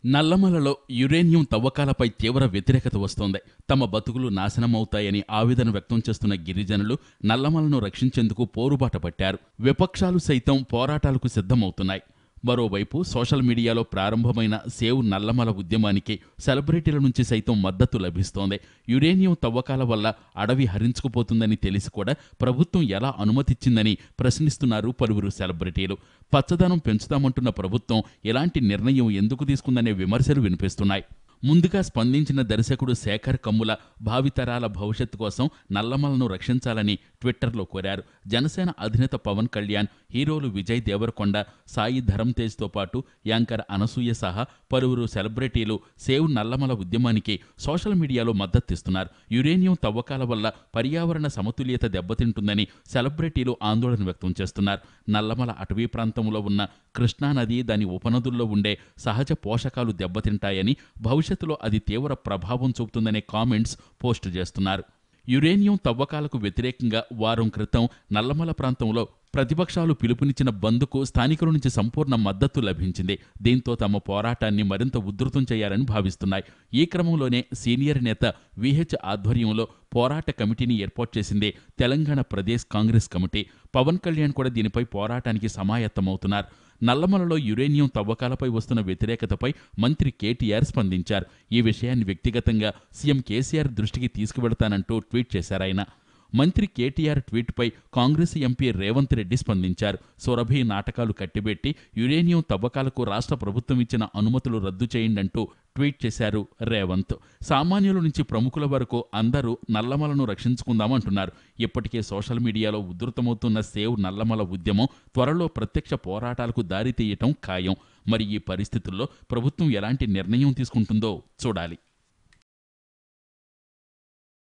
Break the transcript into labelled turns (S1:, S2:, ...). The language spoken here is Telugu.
S1: నల్లమలలో యురేనియం తవ్వకాలపై తీవ్ర వ్యతిరేకత వస్తోంది తమ బతుకులు నాశనమవుతాయని ఆవేదన వ్యక్తం చేస్తున్న గిరిజనులు నల్లమలను రక్షించేందుకు పోరుబాట పట్టారు విపక్షాలు సైతం పోరాటాలకు సిద్ధమవుతున్నాయి మరోవైపు సోషల్ మీడియాలో ప్రారంభమైన సేవ్ నల్లమల ఉద్యమానికి సెలబ్రిటీల నుంచి సైతం మద్దతు లభిస్తోంది యురేనియం తవ్వకాల వల్ల అడవి హరించుకుపోతుందని తెలిసి కూడా ప్రభుత్వం ఎలా అనుమతిచ్చిందని ప్రశ్నిస్తున్నారు పలువురు సెలబ్రిటీలు పచ్చదనం పెంచుతామంటున్న ప్రభుత్వం ఎలాంటి నిర్ణయం ఎందుకు తీసుకుందనే విమర్శలు వినిపిస్తున్నాయి ముందుగా స్పందించిన దర్శకుడు శేఖర్ కమ్ముల భావితరాల భవిష్యత్తు కోసం నల్లమలను రక్షించాలని ట్విట్టర్లో కోరారు జనసేన అధినేత పవన్ కళ్యాణ్ హీరోలు విజయ్ దేవరకొండ సాయి ధరమ్ తేజ్తో పాటు యాంకర్ అనసూయ సహా పలువురు సెలబ్రిటీలు సేవ్ నల్లమల ఉద్యమానికి సోషల్ మీడియాలో మద్దతిస్తున్నారు యురేనియం తవ్వకాల వల్ల పర్యావరణ సమతుల్యత దెబ్బతింటుందని సెలబ్రిటీలు ఆందోళన వ్యక్తం చేస్తున్నారు నల్లమల అటవీ ప్రాంతంలో ఉన్న కృష్ణానది దాని ఉపనదుల్లో ఉండే సహజ పోషకాలు దెబ్బతింటాయని భవిష్యత్తులో అది తీవ్ర ప్రభావం చూపుతుందనే కామెంట్స్ పోస్టు చేస్తున్నారు యురేనియం తవ్వకాలకు వ్యతిరేకంగా వారం క్రితం నల్లమల ప్రాంతంలో ప్రతిపక్షాలు పిలుపునిచ్చిన బంద్కు స్థానికుల నుంచి సంపూర్ణ మద్దతు లభించింది దీంతో తమ పోరాటాన్ని మరింత ఉధృతం చేయాలని భావిస్తున్నాయి ఈ క్రమంలోనే సీనియర్ నేత విహెచ్ ఆధ్వర్యంలో పోరాట కమిటీని ఏర్పాటు చేసింది తెలంగాణ ప్రదేశ్ కాంగ్రెస్ కమిటీ పవన్ కళ్యాణ్ కూడా దీనిపై పోరాటానికి సమాయత్తమవుతున్నారు నల్లమలలో యురేనియం తవ్వకాలపై వస్తున్న వ్యతిరేకతపై మంత్రి కేటీఆర్ స్పందించారు ఈ విషయాన్ని వ్యక్తిగతంగా సీఎం కేసీఆర్ దృష్టికి తీసుకువెడతానంటూ ట్వీట్ చేశారాయన మంత్రి కేటీఆర్ ట్వీట్పై కాంగ్రెస్ ఎంపీ రేవంత్ రెడ్డి స్పందించారు సొరభి నాటకాలు కట్టిబెట్టి యురేనియం తవ్వకాలకు రాష్ట్ర ప్రభుత్వం ఇచ్చిన అనుమతులు రద్దు చేయండంటూ ట్వీట్ చేశారు రేవంత్ సామాన్యుల నుంచి ప్రముఖుల వరకు అందరూ నల్లమలను రక్షించుకుందామంటున్నారు ఇప్పటికే సోషల్ మీడియాలో ఉధృతమవుతున్న సేవ్ నల్లమల ఉద్యమం త్వరలో ప్రత్యక్ష పోరాటాలకు దారితీయటం ఖాయం మరి ఈ పరిస్థితుల్లో ప్రభుత్వం ఎలాంటి నిర్ణయం తీసుకుంటుందో చూడాలి